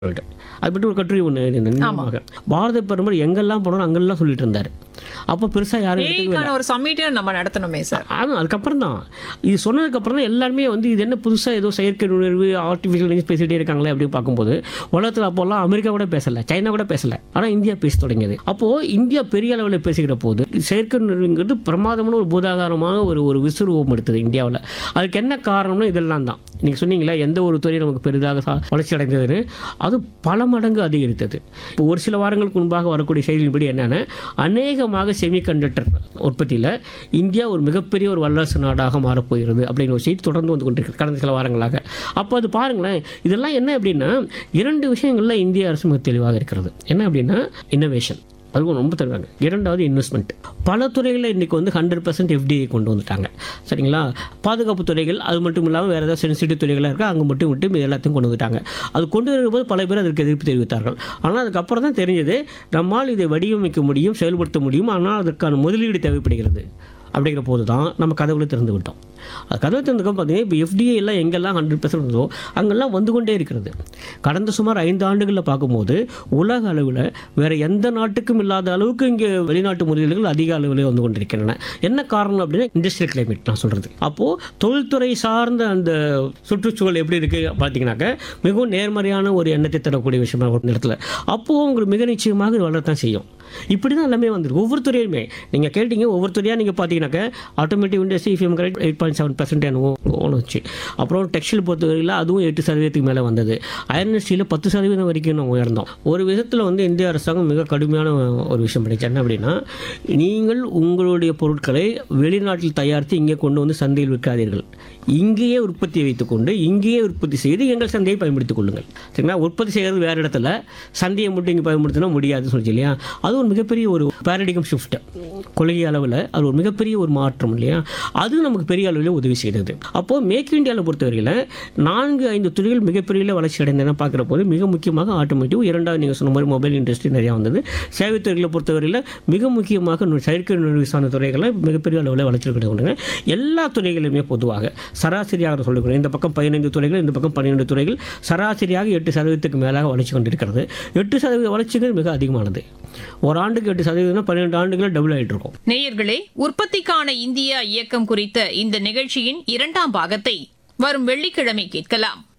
சொல்லிட்டு அது பற்றி ஒரு கட்டுரை ஒன்று நினைவாக பாரத பிரதமர் எங்கெல்லாம் போனாலும் அங்கெல்லாம் சொல்லிட்டு இருந்தார் அப்போ பெருசாக யாரும் எடுத்துக்கவே ஏஐக்கான ஒரு சம்மிட்டே நம்ம நடத்தணுமே சார் ஆனால் அதுக்கப்புறம் தான் இது சொன்னதுக்கப்புறம் தான் எல்லாருமே வந்து இது என்ன புதுசாக ஏதோ செயற்கை நுண்ணறிவு ஆர்டிஃபிஷியல் இன்டெலிஜென்ஸ் பேசிகிட்டே இருக்காங்களே அப்படின்னு பார்க்கும்போது உலகத்தில் அப்போல்லாம் அமெரிக்கா கூட பேசலை சைனா கூட பேசலை ஆனால் இந்தியா பேச தொடங்கியது அப்போது இந்தியா பெரிய அளவில் பேசுகிற போது செயற்கை நுண்ணறிவுங்கிறது பிரமாதமான ஒரு பூதாகாரமான ஒரு ஒரு விசுரூபம் எடுத்தது இந்தியாவில் அதுக்கு என்ன காரணம்னு இதெல்லாம் தான் நீங்கள் சொன்னீங்களா எந்த ஒரு துறை நமக்கு பெரிதாக சா- வளர்ச்சி அடைந்ததுன்னு அது பல மடங்கு அதிகரித்தது இப்போ ஒரு சில வாரங்களுக்கு முன்பாக வரக்கூடிய செய்தியின்படி என்னென்னா அநேகமாக செமிகண்டக்டர் உற்பத்தியில் இந்தியா ஒரு மிகப்பெரிய ஒரு வல்லரசு நாடாக மாறப்போகிறது அப்படின்னு ஒரு செய்தி தொடர்ந்து வந்து கொண்டிருக்கு கடந்த சில வாரங்களாக அப்போ அது பாருங்களேன் இதெல்லாம் என்ன அப்படின்னா இரண்டு விஷயங்களில் இந்திய அரசு மிக தெளிவாக இருக்கிறது என்ன அப்படின்னா இன்னோவேஷன் அதுவும் ரொம்ப தருவாங்க இரண்டாவது இன்வெஸ்ட்மெண்ட் பல துறைகளில் இன்றைக்கி வந்து ஹண்ட்ரட் பர்சன்ட் எஃப்டிஐ கொண்டு வந்துட்டாங்க சரிங்களா பாதுகாப்பு துறைகள் அது மட்டும் இல்லாமல் வேறு ஏதாவது சென்சிட்டிவ் துறைகளாக இருக்கா அங்கே மட்டும் விட்டு மீதி எல்லாத்தையும் கொண்டு வந்துட்டாங்க அது கொண்டு வரும்போது பல பேர் அதற்கு எதிர்ப்பு தெரிவித்தார்கள் ஆனால் அதுக்கப்புறம் தான் தெரிஞ்சது நம்மால் இதை வடிவமைக்க முடியும் செயல்படுத்த முடியும் ஆனால் அதற்கான முதலீடு தேவைப்படுகிறது அப்படிங்கிற போது தான் நம்ம கதவுகளை திறந்து விட்டோம் அது கதவை திறந்துக்க பார்த்தீங்கன்னா இப்போ எஃப்டிஐ எல்லாம் எங்கெல்லாம் ஹண்ட்ரட் பர்சன்ட் இருந்தோ அங்கெல்லாம் வந்து கொண்டே இருக்கிறது கடந்த சுமார் ஐந்து ஆண்டுகளில் பார்க்கும்போது உலக அளவில் வேறு எந்த நாட்டுக்கும் இல்லாத அளவுக்கு இங்கே வெளிநாட்டு முதலீடுகள் அதிக அளவில் வந்து கொண்டிருக்கின்றன என்ன காரணம் அப்படின்னா இண்டஸ்ட்ரியல் கிளைமேட் நான் சொல்கிறது அப்போது தொழில்துறை சார்ந்த அந்த சுற்றுச்சூழல் எப்படி இருக்குது பார்த்தீங்கன்னாக்க மிகவும் நேர்மறையான ஒரு எண்ணத்தை தரக்கூடிய விஷயமா ஒரு இடத்துல அப்போது உங்களுக்கு மிக நிச்சயமாக இது வளரத்தான் செய்யும் இப்படி தான் எல்லாமே வந்திருக்கு ஒவ்வொரு துறையுமே நீங்கள் கேட்டீங்க ஒவ்வொரு துறையாக நீங்கள் பார்த்தீங்கன்னாக்க ஆட்டோமேட்டிவ் இண்டஸ்ட்ரி இஃபிஎம் correct eight point seven percent என்னவோ வச்சு அப்புறம் டெக்ஸ்டைல் பொறுத்தவரையில் அதுவும் எட்டு சதவீதத்துக்கு மேலே வந்தது அயர்ன் இண்டஸ்ட்ரியில் பத்து சதவீதம் வரைக்கும் நம்ம உயர்ந்தோம் ஒரு விதத்தில் வந்து இந்திய அரசாங்கம் மிக கடுமையான ஒரு விஷயம் பண்ணிச்சு என்ன அப்படின்னா நீங்கள் உங்களுடைய பொருட்களை வெளிநாட்டில் தயாரித்து இங்கே கொண்டு வந்து சந்தையில் விற்காதீர்கள் இங்கேயே உற்பத்தி வைத்துக்கொண்டு இங்கேயே உற்பத்தி செய்து எங்கள் சந்தையை பயன்படுத்திக் கொள்ளுங்கள் சரிங்களா உற்பத்தி செய்கிறது வேறு இடத்துல சந்தையை மட்டும் இங்கே பயன்படுத்தினா முடியாதுன்னு சொல்லி இல்லையா அது ஒரு மிகப்பெரிய ஒரு பேரடிகம் ஷிஃப்ட் கொள்கை அளவில் அது ஒரு மிகப்பெரிய ஒரு மாற்றம் இல்லையா அது நமக்கு பெரிய அளவில் உதவி செய்கிறது அப்போது மேக் இந்தியாவில் பொறுத்தவரையில் நான்கு ஐந்து துறைகள் மிகப்பெரிய வளர்ச்சி அடைந்தன பார்க்குற போது மிக முக்கியமாக ஆட்டோமேட்டிவ் இரண்டாவது நீங்கள் சொன்ன மாதிரி மொபைல் இண்டஸ்ட்ரி நிறையா வந்தது சேவைத்துறைகளை பொறுத்தவரையில் மிக முக்கியமாக நு- செயற்கை நுண்ணறிவு சார்ந்த துறைகளை மிகப்பெரிய அளவில் வளர்ச்சி கொண்டு எல்லா துறைகளுமே பொதுவாக சராசரியாக சொல்லுகிறோம் இந்த பக்கம் பதினைந்து துறைகள் இந்த பக்கம் பன்னிரெண்டு துறைகள் சராசரியாக எட்டு சதவீதத்துக்கு மேலாக வளர்ச்சி கொண்டிருக்கிறது எட்டு சதவீத வளர்ச்சிகள் மிக அதிகமானது ஒரு ஆண்டுக்கு எட்டு சதவீதம்னா பன்னிரெண்டு ஆண்டுகளில் டபுள் ஆகிட்டு இருக்கும் நேயர்களே உற்பத்திக்கான இந்தியா இயக்கம் குறித்த இந்த நிகழ்ச்சியின் இரண்டாம் பாகத்தை வரும் வெள்ளிக்கிழமை கேட்கலாம்